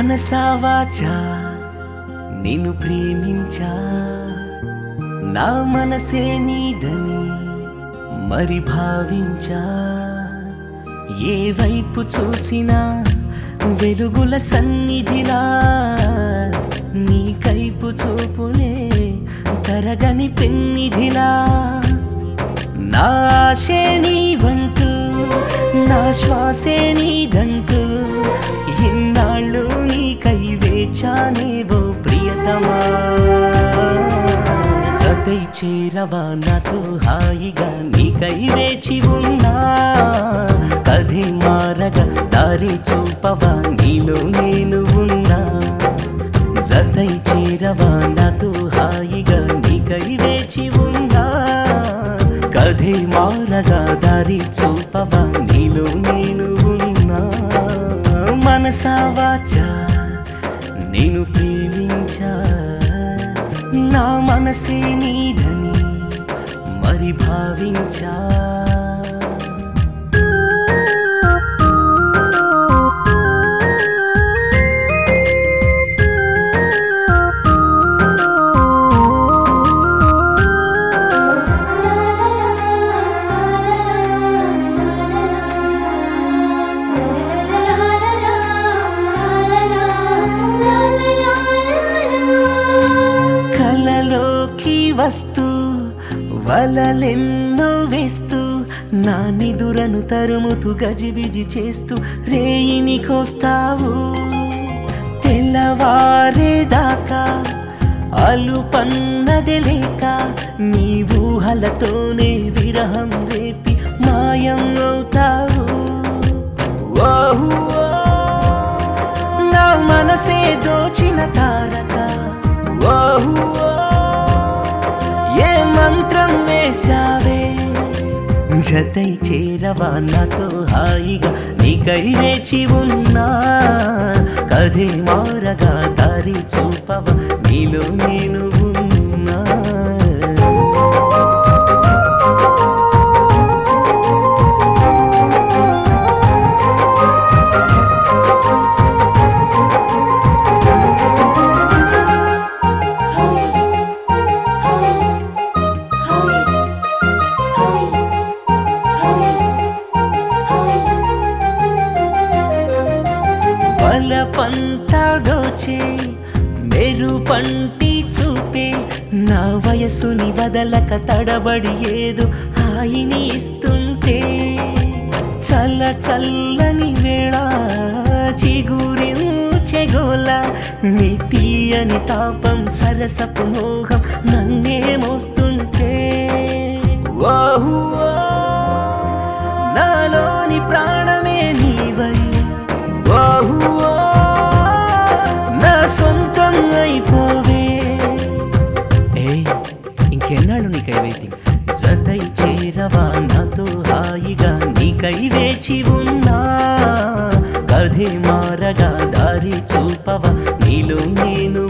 మనసా వాచా నిన్ను ప్రేమించా నా మనసే నీదని మరి భావించా ఏ వైపు చూసినా వెలుగుల సన్నిధిలా నీ కైపు చూపులే తరగని పెన్నిధిలా నా ఆశే నీవంటూ నా శ్వాసే నీదంటూ ఇన్నాళ్ళు నీకై వేచానేవో ప్రియతమా జతై చేరవా నాతో హాయిగా నీకై వేచి ఉన్నా కథే మారగా దారి చూపవా నీలో నేను ఉన్నా జతై చేరవా నాతో హాయిగా నీకై వేచి ఉన్నా కథే మారగా దారి చూపవా నీలో నేను ఉన్నా మనసా వాచా నేను ప్రేమించా నా మనసే నీదని మరి భావించా కలలోకి వస్తూ వలలెన్నో వేస్తూ నా నిదురను తరుముతూ గజిబిజి చేస్తూ రేయిని కోస్తావు తెల్లవారేదాకా అలు పన్నది లేక నీ ఊహలతోనే విరహం రేపి మాయం అవుతావు ఓహు ఓ. నా మనసే దోచిన తారక ఓహు ఓ. ఏ మంత్రం వేశావే జతై చేరవా నాతో హాయిగా నీకై వేచి ఉన్నా కథే మారగా దారి చూపవా నీలో నేను ఉన్నా వల పంతా దోచే మెరు పంటి చూపే నా వయసుని వదలక తడబడి ఏదో హాయిని ఇస్తుంటే చల్ల చల్లని వేళ చిగురించెగోల నీ తీయని తాపం సరసపు మోహం నన్నే మోస్తుంటే ఓహు ఓ. నాలోని ప్రాణమే నీవై ఓహు ఓ. నా సొంతం అయిపోవే ఏ ఇంకెన్నాళ్ళు నీకై వెయిటింగ్ జతై చేరవా నాతో హాయిగా నీకై వేచి ఉన్నా కథే మారగా దారి చూపవా నీలో నేను